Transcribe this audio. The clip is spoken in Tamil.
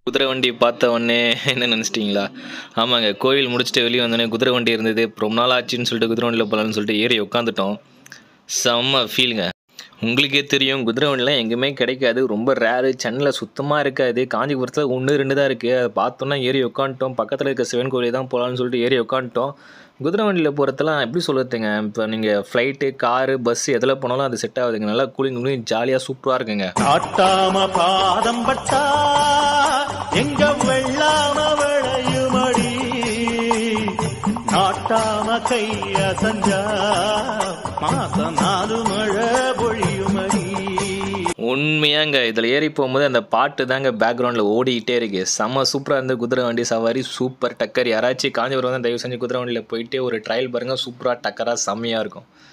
குதிரை வண்டி பார்த்த உடனே என்ன நினச்சிட்டிங்களா ஆமாங்க கோயில் முடிச்சுட்டு வெளியே வந்தோடனே குதிரை வண்டி இருந்தது ரொம்ப நாள் ஆச்சுன்னு சொல்லிட்டு குதிரை வண்டியில் போகலான்னு சொல்லிட்டு ஏறி உட்காந்துட்டோம் செம்ம ஃபீலுங்க உங்களுக்கே தெரியும் குதிரை வண்டிலாம் எங்கேயுமே கிடைக்காது ரொம்ப ரேரு சென்னையில் சுத்தமாக இருக்காது காஞ்சிபுரத்தில் ஒன்று ரெண்டு தான் இருக்குது அதை பார்த்தோன்னா ஏறி உட்காந்துட்டோம் பக்கத்தில் இருக்க சிவன் கோயில் தான் போகலான்னு சொல்லிட்டு ஏறி உட்காந்துட்டோம் குதிரை வண்டியில் போகிறதெல்லாம் எப்படி சொல்லுறதுங்க இப்போ நீங்கள் ஃப்ளைட்டு காரு பஸ் எதில் போனாலும் அது செட் ஆகுதுங்க நல்லா கூலிங் கூலிங் ஜாலியாக சூப்பராக இருக்குங்க காட்டாம பாதம் பட்டா எங்க வெள்ளாம விளையுமடி நாட்டாம கைய சஞ்சா மாசம் நாலு மழை பொழியுமடி உண்மையாங்க இதில் ஏறி போகும்போது அந்த பாட்டு தாங்க பேக்ரவுண்டில் ஓடிக்கிட்டே இருக்கு செம்ம சூப்பராக இருந்து குதிரை வண்டி சவாரி சூப்பர் டக்கர் யாராச்சும் காஞ்சிபுரம் வந்து தயவு செஞ்சு குதிரை வண்டியில் போயிட்டு ஒரு ட்ரையல் பாருங்கள் சூப்பராக டக்கராக செம்மையாக இருக்கும்